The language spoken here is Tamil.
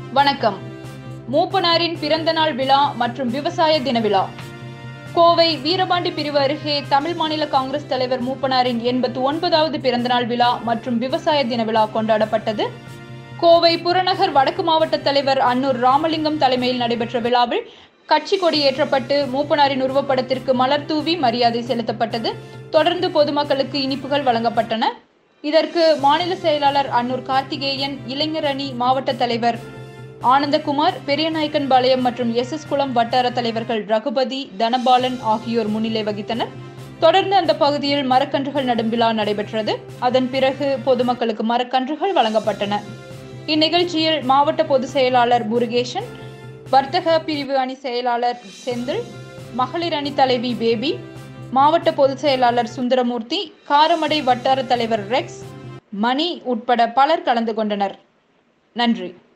வணக்கம் மூப்பனாரின் பிறந்த நாள் விழா மற்றும் விவசாய தின விழா கோவை வீரபாண்டி பிரிவு அருகே தமிழ் மாநில காங்கிரஸ் தலைவர் மூப்பனாரின் எண்பத்தி ஒன்பதாவது பிறந்தநாள் விழா மற்றும் விவசாய தின விழா கொண்டாடப்பட்டது கோவை புறநகர் வடக்கு மாவட்ட தலைவர் அன்னூர் ராமலிங்கம் தலைமையில் நடைபெற்ற விழாவில் கட்சி கொடி ஏற்றப்பட்டு மூப்பனாரின் உருவப்படத்திற்கு மலர் தூவி மரியாதை செலுத்தப்பட்டது தொடர்ந்து பொதுமக்களுக்கு இனிப்புகள் வழங்கப்பட்டன இதற்கு மாநில செயலாளர் அன்னூர் கார்த்திகேயன் இளைஞர் அணி மாவட்ட தலைவர் ஆனந்தகுமார் பெரியநாயக்கன்பாளையம் மற்றும் எஸ் எஸ் குளம் வட்டார தலைவர்கள் ரகுபதி தனபாலன் ஆகியோர் முன்னிலை வகித்தனர் தொடர்ந்து அந்த பகுதியில் மரக்கன்றுகள் நடும் விழா நடைபெற்றது அதன் பிறகு பொதுமக்களுக்கு மரக்கன்றுகள் வழங்கப்பட்டன இந்நிகழ்ச்சியில் மாவட்ட பொதுச் செயலாளர் முருகேசன் வர்த்தக பிரிவு அணி செயலாளர் செந்தில் மகளிர் அணி தலைவி பேபி மாவட்ட பொதுச் செயலாளர் சுந்தரமூர்த்தி காரமடை வட்டார தலைவர் ரெக்ஸ் மணி உட்பட பலர் கலந்து கொண்டனர் நன்றி